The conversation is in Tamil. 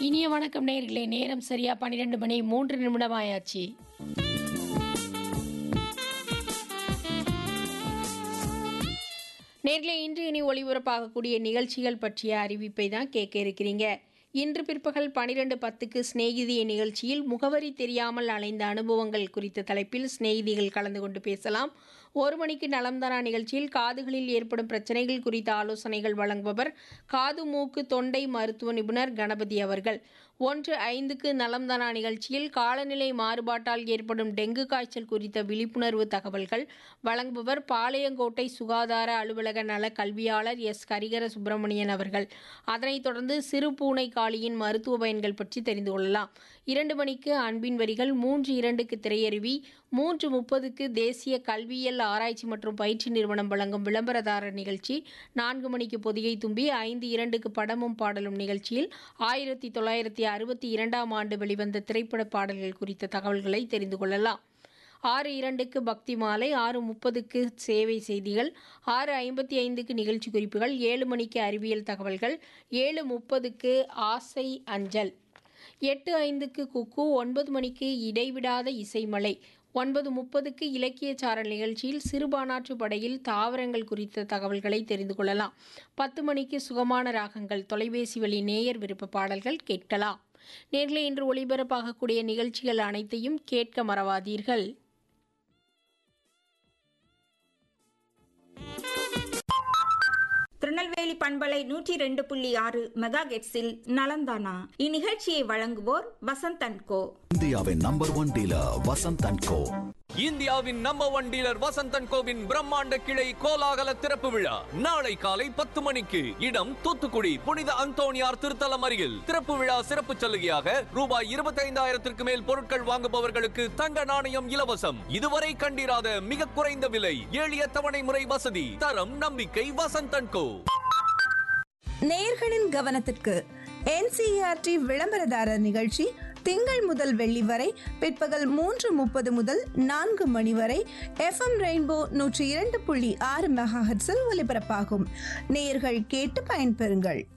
இனிய வணக்கம் நேயர்களே நேரம் சரியா பன்னிரெண்டு மணி மூன்று நிமிடம் ஆயாச்சு நேர்களே இன்று இனி ஒளிபரப்பாகக்கூடிய நிகழ்ச்சிகள் பற்றிய அறிவிப்பை தான் கேட்க இருக்கிறீங்க இன்று பிற்பகல் பனிரெண்டு பத்துக்கு சிநேகிதிய நிகழ்ச்சியில் முகவரி தெரியாமல் அலைந்த அனுபவங்கள் குறித்த தலைப்பில் சிநேகிதிகள் கலந்து கொண்டு பேசலாம் ஒரு மணிக்கு நலம்தானா நிகழ்ச்சியில் காதுகளில் ஏற்படும் பிரச்சனைகள் குறித்த ஆலோசனைகள் வழங்குபவர் காது மூக்கு தொண்டை மருத்துவ நிபுணர் கணபதி அவர்கள் ஒன்று ஐந்துக்கு நலம்தானா நிகழ்ச்சியில் காலநிலை மாறுபாட்டால் ஏற்படும் டெங்கு காய்ச்சல் குறித்த விழிப்புணர்வு தகவல்கள் வழங்குபவர் பாளையங்கோட்டை சுகாதார அலுவலக நல கல்வியாளர் எஸ் கரிகர சுப்பிரமணியன் அவர்கள் அதனைத் தொடர்ந்து சிறு பூனை காளியின் மருத்துவ பயன்கள் பற்றி தெரிந்து கொள்ளலாம் இரண்டு மணிக்கு அன்பின் வரிகள் மூன்று இரண்டுக்கு திரையருவி மூன்று முப்பதுக்கு தேசிய கல்வியியல் ஆராய்ச்சி மற்றும் பயிற்சி நிறுவனம் வழங்கும் விளம்பரதாரர் நிகழ்ச்சி நான்கு மணிக்கு பொதிகை தும்பி ஐந்து இரண்டுக்கு படமும் பாடலும் நிகழ்ச்சியில் ஆயிரத்தி தொள்ளாயிரத்தி அறுபத்தி இரண்டாம் ஆண்டு வெளிவந்த திரைப்பட பாடல்கள் குறித்த தகவல்களை தெரிந்து கொள்ளலாம் ஆறு இரண்டுக்கு பக்தி மாலை ஆறு முப்பதுக்கு சேவை செய்திகள் ஆறு ஐம்பத்தி ஐந்துக்கு நிகழ்ச்சி குறிப்புகள் ஏழு மணிக்கு அறிவியல் தகவல்கள் ஏழு முப்பதுக்கு ஆசை அஞ்சல் எட்டு ஐந்துக்கு குக்கு ஒன்பது மணிக்கு இடைவிடாத இசைமலை ஒன்பது முப்பதுக்கு இலக்கிய சாரல் நிகழ்ச்சியில் சிறுபானாற்று படையில் தாவரங்கள் குறித்த தகவல்களை தெரிந்து கொள்ளலாம் பத்து மணிக்கு சுகமான ராகங்கள் தொலைபேசி வழி நேயர் விருப்ப பாடல்கள் கேட்கலாம் நேரில் இன்று ஒளிபரப்பாகக்கூடிய நிகழ்ச்சிகள் அனைத்தையும் கேட்க மறவாதீர்கள் திருநெல்வேலி பண்பலை நூற்றி ரெண்டு புள்ளி ஆறு மெகா கெட்ஸில் நலந்தானா இந்நிகழ்ச்சியை வழங்குவோர் வசந்த் அண்ட் கோ இந்தியாவின் number one dealer Vasanth and co இந்தியாவின் நம்பர் ஒன் டீலர் வசந்தன் கோவின் பிரம்மாண்ட கிளை கோலாகல திறப்பு விழா நாளை காலை பத்து மணிக்கு இடம் தூத்துக்குடி புனித அந்தோணியார் திருத்தலம் அருகில் திறப்பு விழா சிறப்பு சலுகையாக ரூபாய் இருபத்தி ஐந்தாயிரத்திற்கு மேல் பொருட்கள் வாங்குபவர்களுக்கு தங்க நாணயம் இலவசம் இதுவரை கண்டிராத மிக குறைந்த விலை எளிய தவணை முறை வசதி தரம் நம்பிக்கை வசந்தன் கோ நேயர்களின் கவனத்திற்கு என்சிஆர்டி விளம்பரதாரர் நிகழ்ச்சி திங்கள் முதல் வெள்ளி வரை பிற்பகல் மூன்று முப்பது முதல் நான்கு மணி வரை எஃப்எம் ரெயின்போ நூற்றி இரண்டு புள்ளி ஆறு மெகாஹர்ட்ஸில் ஒலிபரப்பாகும் நேயர்கள் கேட்டு பயன்பெறுங்கள்